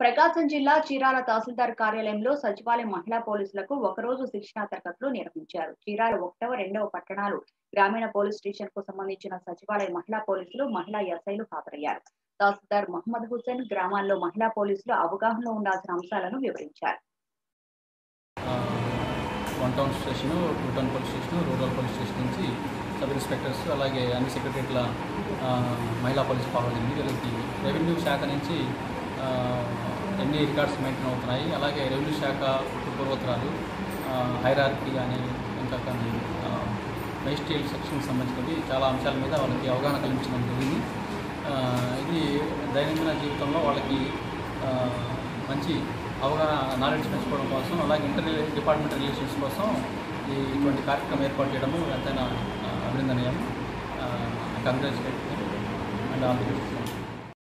ప్రకాశం జిల్లా చీరాల తహసీల్దార్ కార్యాలయంలో సచివాలయం మహిళా పోలీసులకు ఒకరోజు శిక్షణా తరగతులు నిర్వహించారు చీరాల ఒకటవ రెండవ పట్టణాలు గ్రామీణ పోలీస్ స్టేషన్ కు సంబంధించిన సచివాలయ మహిళా పోలీసులు మహిళా ఎస్ఐలు హాజరయ్యారు తహసీల్దార్ మహమ్మద్ హుసేన్ గ్రామాల్లో మహిళా పోలీసులు అవగాహనలో ఉండాల్సిన అంశాలను వివరించారు one town station two town police station rural police station నుంచి సబ్ ఇన్స్పెక్టర్స్ అలాగే అన్ని సెక్రటరీల ఆ, మహిళా పోలీస్ పాల్గొనింది వీళ్ళకి రెవెన్యూ శాఖ నుంచి ఆ, ఎన్ని రికార్డ్స్ మెయింటైన్ అవుతున్నాయి అలాగే రెవెన్యూ శాఖ పూర్వోత్తరాలు హైరార్కీ కానీ ఇంకా కానీ మెజిస్ట్రియల్ సెక్షన్కి సంబంధించినవి చాలా అంశాల మీద వాళ్ళకి అవగాహన కల్పించడం జరిగింది ఆ, ఇది దైనందిన జీవితంలో వాళ్ళకి ఆ, మంచి అవగాహన నాలెడ్జ్ పెంచుకోవడం కోసం అలాగే ఇంటర్ డిపార్ట్మెంట్ రిలేషన్స్ కోసం ఈ ఇటువంటి కార్యక్రమం ఏర్పాటు చేయడము ఎంతైనా ఆ, అభినందనీయం congratulate and all the best